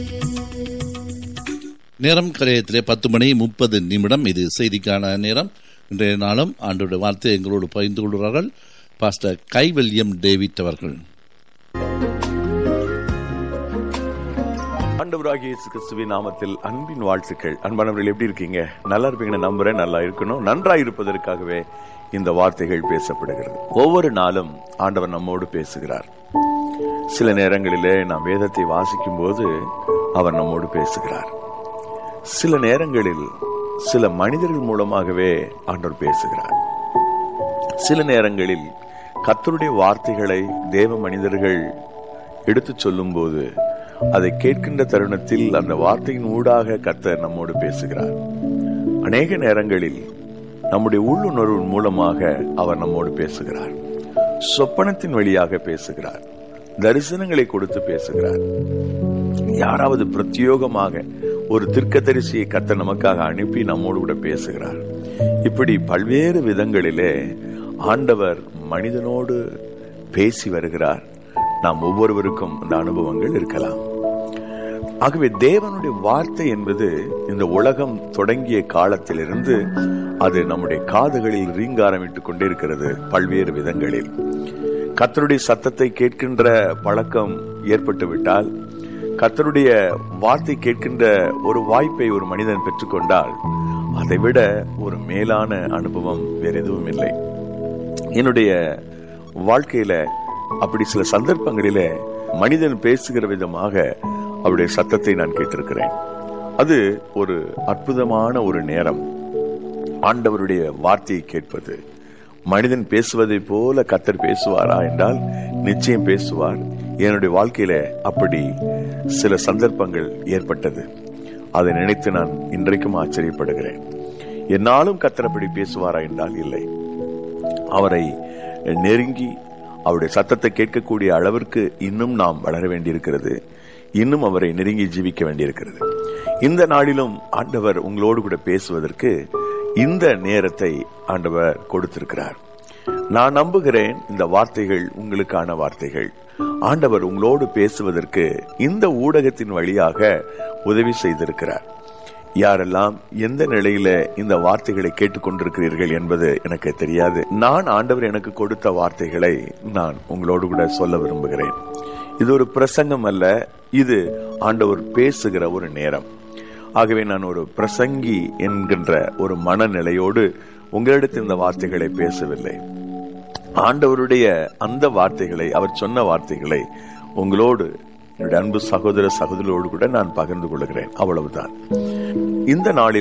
நேரம் கரையத்திலே பத்து மணி முப்பது நிமிடம் இது செய்திக்கான நேரம் இன்றைய நாளும் ஆண்டோட வார்த்தை எங்களோடு பகிர்ந்து கொள்கிறார்கள் பாஸ்டர் கைவல்யம் டேவிட் அவர்கள் ஆண்டவராகிய இயேசு கிறிஸ்துவின் நாமத்தில் அன்பின் வாழ்த்துக்கள் அன்பானவர்கள் எப்படி இருக்கீங்க நல்லா இருப்பீங்கன்னு நம்புறேன் நல்லா இருக்கணும் நன்றா இருப்பதற்காகவே இந்த வார்த்தைகள் பேசப்படுகிறது ஒவ்வொரு நாளும் ஆண்டவர் நம்மோடு பேசுகிறார் சில நேரங்களிலே நாம் வேதத்தை வாசிக்கும் போது அவர் நம்மோடு பேசுகிறார் சில நேரங்களில் சில மனிதர்கள் மூலமாகவே ஆண்டவர் பேசுகிறார் சில நேரங்களில் கத்தருடைய வார்த்தைகளை தேவ மனிதர்கள் எடுத்துச் சொல்லும் போது அதை கேட்கின்ற தருணத்தில் அந்த வார்த்தையின் ஊடாக கத்தர் நம்மோடு பேசுகிறார் அநேக நேரங்களில் நம்முடைய உள்ளுணர்வு மூலமாக அவர் நம்மோடு பேசுகிறார் சொப்பனத்தின் வழியாக பேசுகிறார் தரிசனங்களை கொடுத்து பேசுகிறார் யாராவது பிரத்யோகமாக ஒரு திருக்கதரிசியை கத்த நமக்காக அனுப்பி நம்மோடு கூட பேசுகிறார் இப்படி பல்வேறு விதங்களிலே ஆண்டவர் மனிதனோடு பேசி வருகிறார் நாம் ஒவ்வொருவருக்கும் இந்த அனுபவங்கள் இருக்கலாம் ஆகவே தேவனுடைய வார்த்தை என்பது இந்த உலகம் தொடங்கிய காலத்திலிருந்து அது நம்முடைய காதுகளில் ரீங்காரமிட்டுக் கொண்டிருக்கிறது பல்வேறு விதங்களில் கத்தருடைய சத்தத்தை கேட்கின்ற பழக்கம் ஏற்பட்டு விட்டால் கத்தருடைய வார்த்தை கேட்கின்ற ஒரு வாய்ப்பை ஒரு மனிதன் பெற்றுக்கொண்டால் அதை விட ஒரு மேலான அனுபவம் வேற எதுவும் இல்லை என்னுடைய வாழ்க்கையில அப்படி சில சந்தர்ப்பங்களில மனிதன் பேசுகிற விதமாக அவருடைய சத்தத்தை நான் கேட்டிருக்கிறேன் அது ஒரு அற்புதமான ஒரு நேரம் ஆண்டவருடைய வார்த்தையை கேட்பது மனிதன் பேசுவதை போல கத்தர் பேசுவாரா என்றால் நிச்சயம் பேசுவார் என்னுடைய வாழ்க்கையில அப்படி சில சந்தர்ப்பங்கள் ஏற்பட்டது அதை நினைத்து நான் இன்றைக்கும் ஆச்சரியப்படுகிறேன் என்னாலும் கத்தர் அப்படி பேசுவாரா என்றால் இல்லை அவரை நெருங்கி அவருடைய சத்தத்தை கேட்கக்கூடிய அளவிற்கு இன்னும் நாம் வளர வேண்டியிருக்கிறது இன்னும் அவரை நெருங்கி ஜீவிக்க வேண்டியிருக்கிறது இந்த நாளிலும் ஆண்டவர் உங்களோடு கூட பேசுவதற்கு இந்த நேரத்தை ஆண்டவர் கொடுத்திருக்கிறார் நான் நம்புகிறேன் இந்த வார்த்தைகள் உங்களுக்கான வார்த்தைகள் ஆண்டவர் உங்களோடு பேசுவதற்கு இந்த ஊடகத்தின் வழியாக உதவி செய்திருக்கிறார் யாரெல்லாம் எந்த நிலையில இந்த வார்த்தைகளை கேட்டுக்கொண்டிருக்கிறீர்கள் என்பது எனக்கு தெரியாது நான் ஆண்டவர் எனக்கு கொடுத்த வார்த்தைகளை நான் உங்களோடு கூட சொல்ல விரும்புகிறேன் இது ஒரு பிரசங்கம் அல்ல இது ஆண்டவர் பேசுகிற ஒரு நேரம் ஆகவே நான் ஒரு பிரசங்கி என்கின்ற ஒரு மனநிலையோடு உங்களிடத்தில் இந்த வார்த்தைகளை பேசவில்லை ஆண்டவருடைய அந்த வார்த்தைகளை அவர் சொன்ன வார்த்தைகளை உங்களோடு என்னுடைய அன்பு சகோதர சகோதரோடு கூட நான் பகிர்ந்து கொள்கிறேன் அவ்வளவுதான் இந்த நாளில்